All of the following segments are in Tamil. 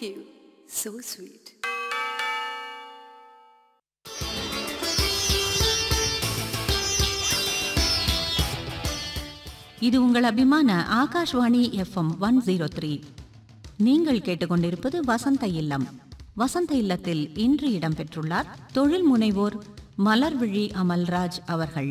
you. So sweet. இது உங்கள் அபிமான Akashvani FM one zero three நீங்கள் கேட்டுக்கொண்டிருப்பது வசந்த இல்லம் வசந்த இல்லத்தில் இன்று இடம்பெற்றுள்ளார் தொழில் முனைவோர் மலர்விழி அமல்ராஜ் அவர்கள்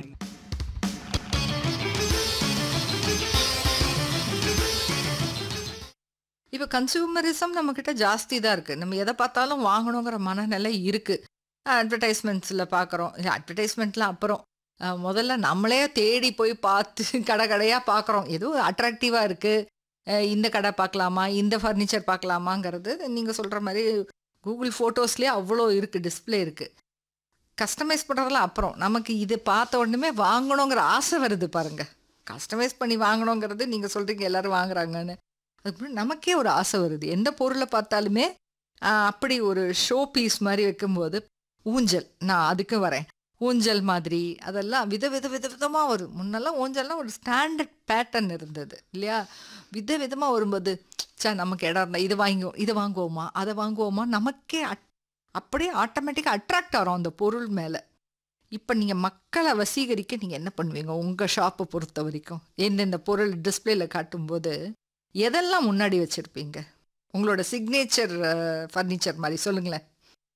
இப்போ கன்சூமரிசம் நம்மக்கிட்ட ஜாஸ்தி தான் இருக்குது நம்ம எதை பார்த்தாலும் வாங்கணுங்கிற மனநிலை இருக்குது அட்வர்டைஸ்மெண்ட்ஸில் பார்க்குறோம் அட்வர்டைஸ்மெண்ட்லாம் அப்புறம் அஹ், முதல்ல நம்மளே தேடி போய் பார்த்து கடை கடையாக பார்க்குறோம் ஏதோ அட்ராக்டிவாக இருக்குது இந்த கடை பார்க்கலாமா இந்த ஃபர்னிச்சர் பார்க்கலாமாங்கிறது நீங்கள் சொல்கிற மாதிரி கூகுள் ஃபோட்டோஸ்லேயே அவ்வளோ இருக்குது டிஸ்ப்ளே இருக்குது கஸ்டமைஸ் பண்ணுறதெல்லாம் அப்புறம் நமக்கு இது பார்த்த உடனே வாங்கணுங்கிற ஆசை வருது பாருங்க கஸ்டமைஸ் பண்ணி வாங்கணுங்கிறது நீங்கள் சொல்கிறீங்க எல்லாரும் வாங்குறாங்கன்னு அதுக்கு முன்னாடி நமக்கே ஒரு ஆசை வருது எந்த பொருளை பார்த்தாலுமே ஆஹ், அப்படி ஒரு ஷோ பீஸ் மாதிரி வைக்கும்போது ஊஞ்சல் நான் அதுக்கு வரேன் ஊஞ்சல் மாதிரி அதெல்லாம் வித வித வித விதமாக வரும் முன்னெல்லாம் ஊஞ்சல்லாம் ஒரு ஸ்டாண்டர்ட் பேட்டர்ன் இருந்தது இல்லையா வித விதமாக வரும்போது சே நமக்கு இடம் இருந்தால் இது வாங்குவோம் இதை வாங்குவோமா அதை வாங்குவோமா நமக்கே அட்- அப்படியே ஆட்டோமேட்டிக்காக அட்ராக்ட் ஆகிறோம் அந்த பொருள் மேலே இப்போ நீங்கள் மக்களை வசீகரிக்க நீங்கள் என்ன பண்ணுவீங்க உங்கள் ஷாப்பை பொறுத்த வரைக்கும் எந்தெந்த பொருள் டிஸ்பிளேல காட்டும்போது எதெல்லாம் முன்னாடி வச்சுருப்பீங்க உங்களோட சிக்னேச்சர் ஃபர்னிச்சர் மாதிரி சொல்லுங்களேன்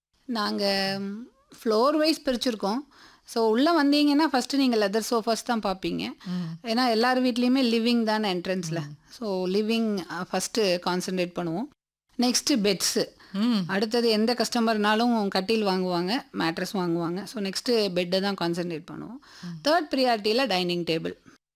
நாங்கள் ஃப்ளோர் வைஸ் பிரிச்சிருக்கோம் ஸோ உள்ளே வந்தீங்கன்னா ஃபஸ்ட்டு நீங்கள் லெதர் சோஃபாஸ் தான் பார்ப்பீங்க ஏன்னா எல்லார் வீட்லேயுமே லிவிங் தானே என்ட்ரன்ஸில் ஸோ லிவிங் ஃபஸ்ட்டு கான்சென்ட்ரேட் பண்ணுவோம் நெக்ஸ்ட்டு பெட்ஸு ம் அடுத்தது எந்த கஸ்டமர்னாலும் கட்டில் வாங்குவாங்க மேட்ரஸ் வாங்குவாங்க ஸோ நெக்ஸ்ட்டு பெட்டை தான் கான்சென்ட்ரேட் பண்ணுவோம் தேர்ட் ப்ரியாரிட்டியில் டைனிங் டேபிள்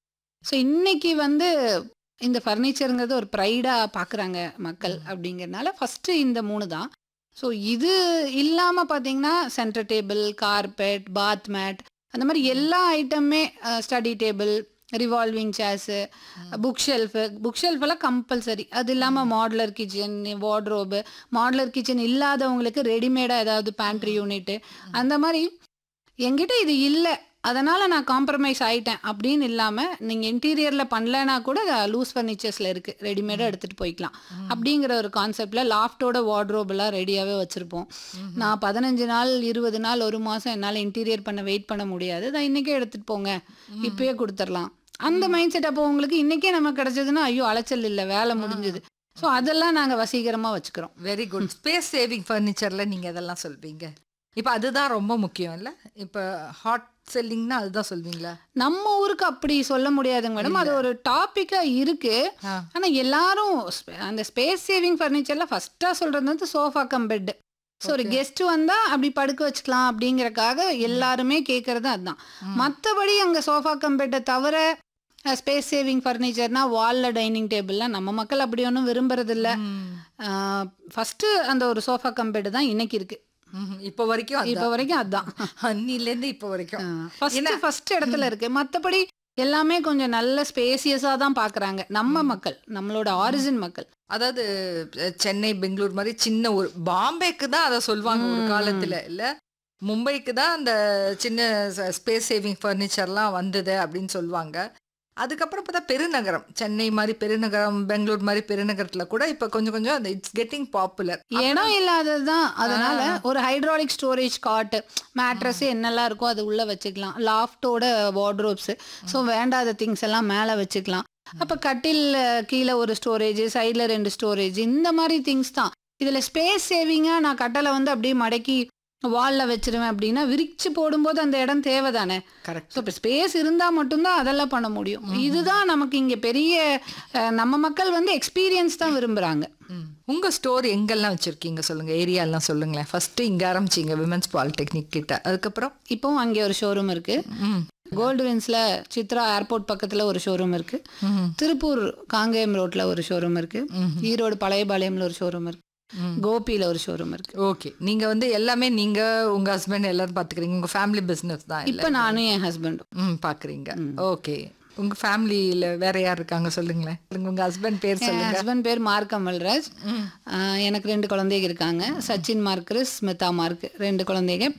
ஸோ இன்னைக்கு வந்து இந்த ஃபர்னிச்சருங்கிறது ஒரு ப்ரைடாக பார்க்குறாங்க மக்கள் அப்படிங்கிறனால ஃபஸ்ட்டு இந்த மூணு தான் ஸோ இது இல்லாமல் பார்த்தீங்கன்னா centre table carpet bath mat அந்த மாதிரி எல்லா ஐட்டமுமே study table revolving chairs book shelf book ஷெல்ஃபெல்லாம் கம்பல்சரி அது இல்லாமல் modular kitchen wardrobe modular kitchen இல்லாதவங்களுக்கு ரெடிமேடாக ஏதாவது பேண்ட்ரி யூனிட்டு அந்த மாதிரி என்கிட்ட இது இல்லை அதனால் நான் காம்ப்ரமைஸ் ஆயிட்டேன் அப்படின்னு இல்லாமல் நீங்கள் இன்டீரியரில் பண்ணலனா கூட லூஸ் ஃபர்னிச்சர்ஸில் இருக்குது ரெடிமேடாக எடுத்துகிட்டு போய்க்கலாம் அப்படிங்கிற ஒரு கான்செப்டில் லாஃப்டோட வார்ட்ரோபெல்லாம் ரெடியாகவே வச்சுருப்போம் நான் பதினஞ்சு நாள் இருபது நாள் ஒரு மாதம் என்னால் இன்டீரியர் பண்ண வெயிட் பண்ண முடியாது நான் இன்றைக்கே எடுத்துகிட்டு போங்க இப்பயே கொடுத்துடலாம் அந்த மைண்ட் செட் அப்போ உங்களுக்கு இன்றைக்கே நமக்கு கிடச்சதுன்னா ஐயோ அலைச்சல் இல்லை வேலை முடிஞ்சுது ஸோ அதெல்லாம் நாங்கள் வசீகரமாக வச்சுக்கிறோம் வெரி குட் ஸ்பேஸ் சேவிங் ஃபர்னிச்சரில் நீங்கள் எதெல்லாம் சொல்வீங்க இப்போ அதுதான் ரொம்ப முக்கியம் இல்லை இப்போ ஹாட் செல்லிங்னா அதுதான் சொல்வீங்களா நம்ம ஊருக்கு அப்படி சொல்ல முடியாதுங்க மேடம் அது ஒரு டாப்பிக்காக இருக்கு ஆ. ஆனால் எல்லாரும் ஸ்ப- அந்த ஸ்பேஸ் சேவிங் ஃபர்னிச்சர்ல ஃபர்ஸ்ட்டாக சொல்றது வந்து சோஃபா கம் பெட் ஸோ ஒரு கெஸ்ட் வந்தா அப்படி படுக்க வச்சுக்கலாம் அப்படிங்கறக்காக எல்லாருமே கேட்கறது அதுதான் மற்றபடி அங்கே சோஃபா கம் பெட்டை தவிர ஸ்பேஸ் சேவிங் ஃபர்னிச்சர்னா வாலில் டைனிங் டேபிள்லாம் நம்ம மக்கள் அப்படி ஒன்றும் விரும்புறதில்ல ஃபர்ஸ்ட் அந்த ஒரு சோஃபா கம் பெட் தான் இன்னைக்கு இருக்கு இப்போ வரைக்கும் இப்போ வரைக்கும் அதுதான் அன்னிலேருந்து இப்போ வரைக்கும் ஃபர்ஸ்ட் ஃபர்ஸ்ட் இடத்துல இருக்கு மத்தபடி எல்லாமே கொஞ்சம் நல்ல ஸ்பேசியஸா தான் பாக்குறாங்க நம்ம மக்கள் நம்மளோட ஆரிஜின் மக்கள் அதாவது அஹ், சென்னை பெங்களூர் மாதிரி சின்ன ஒரு பாம்பேக்கு தான் அதை சொல்லுவாங்க ஒரு காலத்துல இல்ல மும்பைக்கு தான் அந்த சின்ன ஸ்பேஸ் சேவிங் ஃபர்னிச்சர்லாம் வந்தது அப்படின்னு சொல்லுவாங்க அதுக்கப்புறம் பார்த்தா பெருநகரம் சென்னை மாதிரி பெருநகரம் பெங்களூர் மாதிரி பெருநகரத்துல கூட இப்போ கொஞ்சம் கொஞ்சம் அந்த இட்ஸ் கெட்டிங் பாப்புலர் இடம் இல்லாதது தான் அதனால ஒரு ஹைட்ராலிக் ஸ்டோரேஜ் காட் மேட்ரஸ் என்னெல்லாம் இருக்கோ அது உள்ள வச்சுக்கலாம் லாஃப்டோட வார்ட்ரோப்ஸ் ஸோ வேண்டாத திங்ஸ் எல்லாம் மேலே வச்சுக்கலாம் அப்போ கட்டில் அஹ், கீழே ஒரு ஸ்டோரேஜ் சைடில் ரெண்டு ஸ்டோரேஜ் இந்த மாதிரி திங்ஸ் தான் இதில் ஸ்பேஸ் சேவிங்காக நான் கட்டலை வந்து அப்படியே மடக்கி வாலில் வச்சிருவேன் அப்படின்னா விரிச்சு போடும்போது அந்த இடம் தேவை தானே கரெக்ட் ஸோ இப்போ ஸ்பேஸ் இருந்தால் மட்டும்தான் அதெல்லாம் பண்ண முடியும் இதுதான் நமக்கு இங்கே பெரிய அஹ், நம்ம மக்கள் வந்து எக்ஸ்பீரியன்ஸ் தான் விரும்புகிறாங்க உங்க ஸ்டோர் எங்கெல்லாம் வச்சிருக்கீங்க சொல்லுங்க ஏரியாலாம் சொல்லுங்களேன் ஃபர்ஸ்ட் இங்க ஆரம்பிச்சீங்க விமன்ஸ் பாலிடெக்னிக் கிட்ட அதுக்கப்புறம் இப்போவும் அங்கே ஒரு ஷோரூம் இருக்கு ம் கோல்டு வின்ஸ்ல சித்ரா ஏர்போர்ட் பக்கத்துல ஒரு ஷோரூம் இருக்கு ம் திருப்பூர் காங்கேயம் ரோட்ல ஒரு ஷோரூம் இருக்கு ம் ஈரோடு பழையபாளையம்ல ஒரு ஷோரூம் இருக்கு ம். கோபியில ஒரு ஷோரூம் இருக்கு ஓகே நீங்க வந்து எல்லாமே நீங்க உங்க ஹஸ்பண்ட் எல்லாரும் பாத்துக்கிறீங்க உங்க ஃபேமிலி பிசினஸ் தான் இல்ல இப்போ நானும் என் ஹஸ்பண்டும் ம் பாக்குறீங்க ஓகே உங்க ஃபேமிலியில வேற யார் இருக்காங்க சொல்லுங்களேன் உங்க ஹஸ்பண்ட் பேர் என் சொல்லுங்க ஹஸ்பண்ட் பேர் மார்க் அமல்ராஜ் ம். ஆஹ் எனக்கு ரெண்டு குழந்தைங்க இருக்காங்க சச்சின் மார்க் ஸ்மிதா மார்க் ரெண்டு குழந்தைங்க